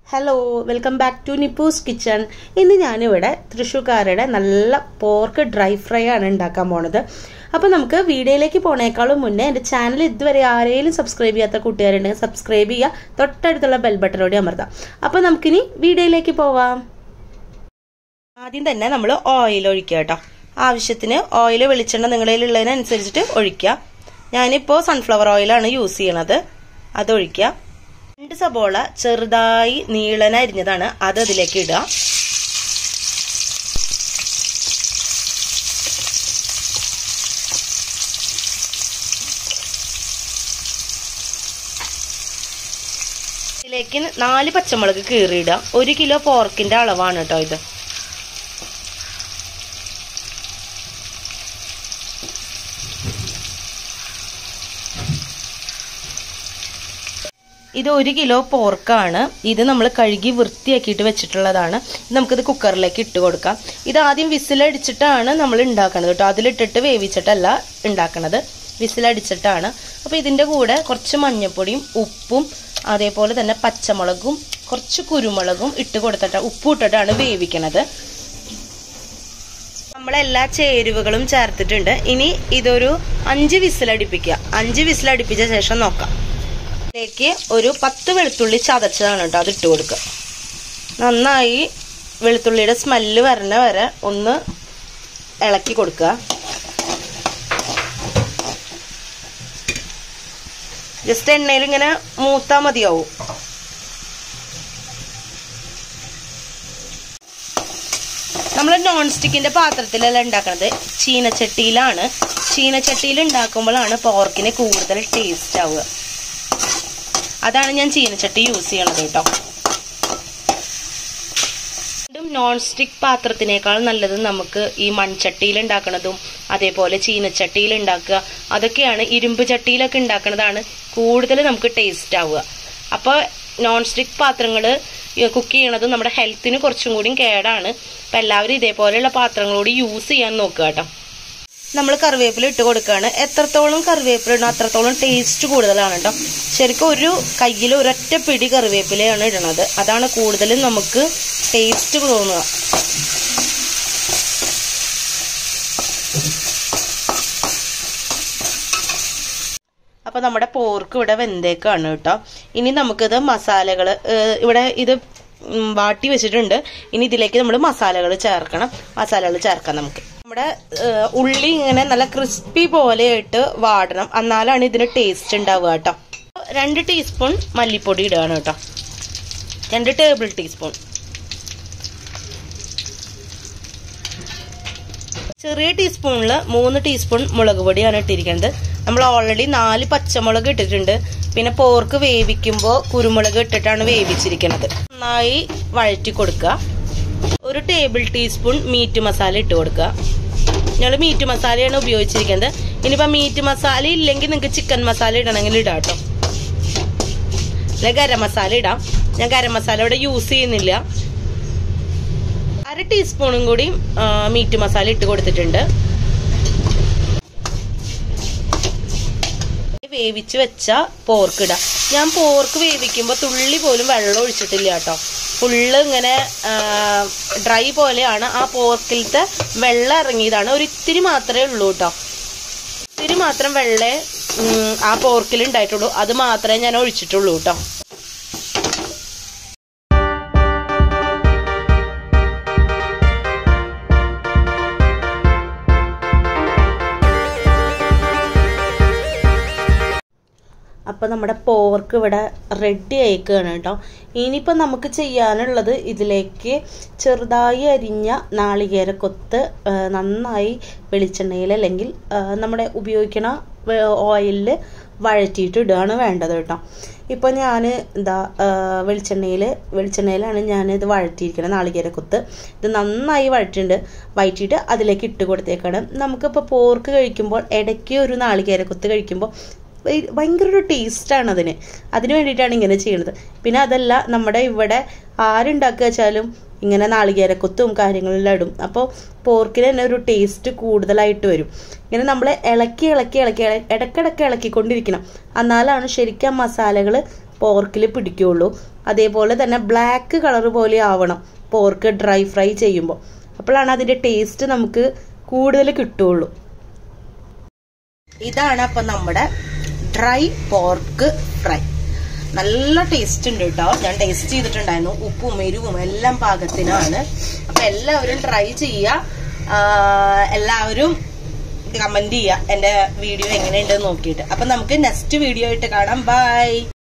hello welcome back to Nippus kitchen ഇന്ന് ഞാനിവിടെ തൃശ്ശൂർക്കാരുടെ നല്ല പോർക്ക് ഡ്രൈ ഫ്രൈ ആണ് ഉണ്ടാക്കാൻ പോണത് അപ്പോൾ നമുക്ക് വീഡിയോയിലേക്ക് പോണേക്കാളും മുന്നേ എൻ്റെ ചാനൽ ഇതുവരെ ആരെങ്കിലും സബ്സ്ക്രൈബ് ചെയ്യാത്ത കൂട്ടുകാരുണ്ടെങ്കിൽ സബ്സ്ക്രൈബ് ചെയ്യുക തൊട്ടടുത്തുള്ള ബെൽ ബട്ടണോടെ അമർത്താം അപ്പോൾ നമുക്കിനി വീഡിയോയിലേക്ക് പോവാം ആദ്യം തന്നെ നമ്മൾ ഓയിൽ ഒഴിക്കുക കേട്ടോ ആവശ്യത്തിന് ഓയിൽ വെളിച്ചെണ്ണ നിങ്ങളുടെ കയ്യിലുള്ളതിനനുസരിച്ചിട്ട് ഒഴിക്കുക ഞാനിപ്പോൾ സൺഫ്ലവർ ഓയിലാണ് യൂസ് ചെയ്യണത് അത് ഒഴിക്കുക രണ്ട് സബോള ചെറുതായി നീളന അരിഞ്ഞതാണ് അത് അതിലേക്ക് ഇടുക ഇതിലേക്ക് നാല് പച്ചമുളക് കീറിയിടുക ഒരു കിലോ പോർക്കിന്റെ അളവാണ് കേട്ടോ ഇത് ഇത് ഒരു കിലോ പോർക്കാണ് ഇത് നമ്മൾ കഴുകി വൃത്തിയാക്കിയിട്ട് വെച്ചിട്ടുള്ളതാണ് നമുക്കിത് കുക്കറിലേക്ക് ഇട്ട് കൊടുക്കാം ഇത് ആദ്യം വിസിലടിച്ചിട്ടാണ് നമ്മൾ ഉണ്ടാക്കണത് കേട്ടോ അതിലിട്ടിട്ട് വേവിച്ചിട്ടല്ല ഉണ്ടാക്കണത് വിസിലടിച്ചിട്ടാണ് അപ്പോൾ ഇതിൻ്റെ കൂടെ കുറച്ച് മഞ്ഞൾപ്പൊടിയും ഉപ്പും അതേപോലെ തന്നെ പച്ചമുളകും കുറച്ച് കുരുമുളകും ഇട്ട് കൊടുത്തിട്ട് ഉപ്പ് ഇട്ടിട്ടാണ് വേവിക്കണത് നമ്മളെല്ലാ ചേരുവകളും ചേർത്തിട്ടുണ്ട് ഇനി ഇതൊരു അഞ്ച് വിസിലടിപ്പിക്കുക അഞ്ച് വിസിലടിപ്പിച്ച ശേഷം നോക്കാം ഇതിലേക്ക് ഒരു പത്ത് വെളുത്തുള്ളി ചതച്ചതാണ് കേട്ടോ അത് ഇട്ട് കൊടുക്കുക നന്നായി വെളുത്തുള്ളിയുടെ സ്മെല്ല് വരണ വരെ ഒന്ന് ഇളക്കി കൊടുക്കുക ജസ്റ്റ് എണ്ണയിൽ ഇങ്ങനെ മൂത്താ മതിയാവും നമ്മൾ നോൺ സ്റ്റിക്കിന്റെ പാത്രത്തിലല്ല ഉണ്ടാക്കുന്നത് ചീനച്ചട്ടിയിലാണ് ചീനച്ചട്ടിയിൽ ഉണ്ടാക്കുമ്പോഴാണ് പോർക്കിന് കൂടുതൽ ടേസ്റ്റ് ആവുക അതാണ് ഞാൻ ചീനച്ചട്ടി യൂസ് ചെയ്യണത് കേട്ടോ നോൺ സ്റ്റിക്ക് പാത്രത്തിനേക്കാൾ നല്ലത് നമുക്ക് ഈ മൺചട്ടിയിൽ ഉണ്ടാക്കണതും അതേപോലെ ചീനച്ചട്ടിയിൽ ഉണ്ടാക്കുക അതൊക്കെയാണ് ഇരുമ്പ് ചട്ടിയിലൊക്കെ ഉണ്ടാക്കണതാണ് കൂടുതൽ നമുക്ക് ടേസ്റ്റ് ആവുക അപ്പോൾ നോൺ സ്റ്റിക്ക് പാത്രങ്ങൾ കുക്ക് ചെയ്യണത് നമ്മുടെ ഹെൽത്തിന് കുറച്ചും കൂടി കേടാണ് അപ്പം എല്ലാവരും ഇതേപോലെയുള്ള പാത്രങ്ങളോട് യൂസ് ചെയ്യാൻ നോക്കുക കേട്ടോ നമ്മൾ കറിവേപ്പില ഇട്ട് കൊടുക്കുകയാണ് എത്രത്തോളം കറിവേപ്പില ഇടണം അത്രത്തോളം ടേസ്റ്റ് കൂടുതലാണ് കേട്ടോ ശരിക്കും ഒരു കയ്യിൽ ഒരൊറ്റ പിടി കറിവേപ്പിലയാണ് ഇടണത് അതാണ് കൂടുതലും നമുക്ക് ടേസ്റ്റ് തോന്നുക അപ്പോൾ നമ്മുടെ പോർക്ക് ഇവിടെ വെന്തേക്കാണ് കേട്ടോ ഇനി നമുക്കിത് മസാലകൾ ഇവിടെ ഇത് വാട്ടി വെച്ചിട്ടുണ്ട് ഇനി ഇതിലേക്ക് നമ്മൾ മസാലകൾ ചേർക്കണം മസാലകൾ ചേർക്കാം നമുക്ക് നമ്മുടെ ഉള്ളി ഇങ്ങനെ നല്ല ക്രിസ്പി പോലെയായിട്ട് വാടണം എന്നാലാണ് ഇതിന് ടേസ്റ്റ് ഉണ്ടാവുക കേട്ടോ രണ്ട് ടീസ്പൂൺ മല്ലിപ്പൊടി ഇടുകയാണ് കേട്ടോ രണ്ട് ടേബിൾ ടീസ്പൂൺ ചെറിയ ടീസ്പൂണിൽ മൂന്ന് ടീസ്പൂൺ മുളക് പൊടിയാണ് ഇട്ടിരിക്കുന്നത് നമ്മൾ ഓൾറെഡി നാല് പച്ചമുളക് ഇട്ടിട്ടുണ്ട് പിന്നെ പോർക്ക് വേവിക്കുമ്പോൾ കുരുമുളക് ഇട്ടിട്ടാണ് വേവിച്ചിരിക്കുന്നത് നന്നായി വഴറ്റി കൊടുക്കുക ഒരു ടേബിൾ ടീസ്പൂൺ മീറ്റ് മസാല ഇട്ട് കൊടുക്കുക ഞങ്ങൾ മീറ്റ് മസാലയാണ് ഉപയോഗിച്ചിരിക്കുന്നത് ഇനിയിപ്പോൾ മീറ്റ് മസാല ഇല്ലെങ്കിൽ നിങ്ങൾക്ക് ചിക്കൻ മസാല ഇടണമെങ്കിൽ ഇടാം കേട്ടോ അല്ലെ ഗരം മസാല ഇടാം ഞാൻ ഗരം മസാല ഇവിടെ യൂസ് ചെയ്യുന്നില്ല അര ടീസ്പൂണും കൂടി മീറ്റ് മസാല ഇട്ട് കൊടുത്തിട്ടുണ്ട് വേവിച്ച് വെച്ച പോർക്ക് ഇടാം ഞാൻ പോർക്ക് വേവിക്കുമ്പോൾ തുള്ളി പോലും വെള്ളം ഒഴിച്ചിട്ടില്ല കേട്ടോ ഫുള്ള് ഇങ്ങനെ ഡ്രൈ പോലെയാണ് ആ പോർക്കിലത്തെ വെള്ളം ഇറങ്ങിയതാണ് ഒരു ഇത്തിരി മാത്രമേ ഉള്ളൂ കേട്ടോ ഇത്തിരി മാത്രം വെള്ളേ ആ പോർക്കിൽ ഉണ്ടായിട്ടുള്ളൂ അത് മാത്രമേ ഞാൻ ഒഴിച്ചിട്ടുള്ളൂ കേട്ടോ അപ്പോൾ നമ്മുടെ പോർക്ക് ഇവിടെ റെഡി ആയിക്കുകയാണ് കേട്ടോ ഇനിയിപ്പോൾ നമുക്ക് ചെയ്യാനുള്ളത് ഇതിലേക്ക് ചെറുതായി അരിഞ്ഞ നാളികേരക്കൊത്ത് നന്നായി വെളിച്ചെണ്ണയിൽ അല്ലെങ്കിൽ നമ്മുടെ ഉപയോഗിക്കണ ഓയിലിൽ വഴറ്റിയിട്ട് ഇടുകയാണ് വേണ്ടത് കേട്ടോ ഇപ്പോൾ ഞാൻ എന്താ വെളിച്ചെണ്ണയിൽ വെളിച്ചെണ്ണയിലാണ് ഞാൻ ഇത് വഴറ്റിയിരിക്കുന്നത് നാളികേരക്കൊത്ത് ഇത് നന്നായി വഴറ്റിയിട്ടുണ്ട് വഴറ്റിയിട്ട് അതിലേക്ക് ഇട്ട് കൊടുത്തേക്കാണ് നമുക്കിപ്പോൾ പോർക്ക് കഴിക്കുമ്പോൾ ഇടയ്ക്ക് ഒരു നാളികേരക്കൊത്ത് കഴിക്കുമ്പോൾ ഭയങ്കര ഒരു ടേസ്റ്റാണ് അതിന് അതിന് വേണ്ടിയിട്ടാണ് ഇങ്ങനെ ചെയ്യുന്നത് പിന്നെ അതല്ല നമ്മുടെ ഇവിടെ ആരുണ്ടാക്കുക വെച്ചാലും ഇങ്ങനെ നാളികേരക്കൊത്തും കാര്യങ്ങളെല്ലാം ഇടും അപ്പോൾ പോർക്കിന് തന്നെ ഒരു ടേസ്റ്റ് കൂടുതലായിട്ട് വരും ഇങ്ങനെ നമ്മൾ ഇളക്കി ഇളക്കി ഇളക്കി ഇള- ഇടയ്ക്കിടയ്ക്ക് ഇളക്കിക്കൊണ്ടിരിക്കണം എന്നാലാണ് ശരിക്കും മസാലകൾ പോർക്കിൽ പിടിക്കുകയുള്ളൂ അതേപോലെ തന്നെ ബ്ലാക്ക് കളർ പോലെ ആവണം പോർക്ക് ഡ്രൈ ഫ്രൈ ചെയ്യുമ്പോൾ അപ്പോഴാണ് അതിൻ്റെ ടേസ്റ്റ് നമുക്ക് കൂടുതൽ കിട്ടുള്ളൂ ഇതാണ് അപ്പം നമ്മുടെ ഡ്രൈ പോർക്ക് ഫ്രൈ നല്ല ടേസ്റ്റ് ഉണ്ട് കേട്ടോ ഞാൻ ടേസ്റ്റ് ചെയ്തിട്ടുണ്ടായിരുന്നു ഉപ്പും എരിവും എല്ലാം പാകത്തിനാണ് അപ്പൊ എല്ലാവരും ട്രൈ ചെയ്യുക ആ, എല്ലാവരും കമന്റ് ചെയ്യുക എന്റെ വീഡിയോ എങ്ങനെയുണ്ടെന്ന് നോക്കിയിട്ട് അപ്പൊ നമുക്ക് നെക്സ്റ്റ് വീഡിയോ ആയിട്ട് കാണാം ബൈ